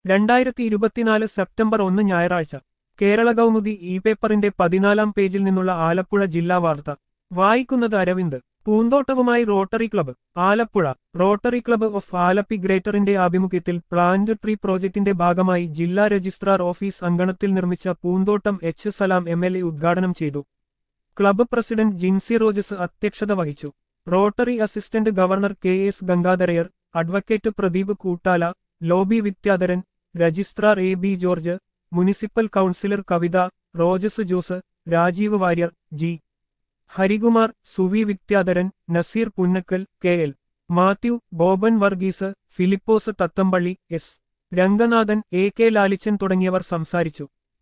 രണ്ടായിരത്തി ഇരുപത്തിനാല് സെപ്റ്റംബർ ഒന്ന് ഞായറാഴ്ച കേരള കൗമുദി ഇ പേപ്പറിന്റെ പതിനാലാം പേജിൽ നിന്നുള്ള ആലപ്പുഴ ജില്ലാ വാർത്ത വായിക്കുന്നത് അരവിന്ദ് പൂന്തോട്ടവുമായി Rotary club Alappuzha Rotary club of Alleppey ഗ്രേറ്ററിന്റെ ആഭിമുഖ്യത്തിൽ പ്ലാന്റ് ട്രീ പ്രോജക്ടിന്റെ ഭാഗമായി ജില്ലാ രജിസ്ട്രാർ ഓഫീസ് അങ്കണത്തിൽ നിർമ്മിച്ച പൂന്തോട്ടം H Salam M L A ഉദ്ഘാടനം ചെയ്തു ക്ലബ്ബ് പ്രസിഡന്റ് ജിൻസി റോജസ് അധ്യക്ഷത വഹിച്ചു Rotary assistant governor K S Gangadharaiyer advocate Pradeep Koottala Lobi Vidyadharan registrar A B George municipal councillor Kavitha Rojes Jose Rajeev Warrier G Harikumar Suvi Vidyadharan Naseer Punnakkal K L Mathew Boban Varghese Philipose Thathampally S Renganathan A K Lalichan തുടങ്ങിയവർ സംസാരിച്ചു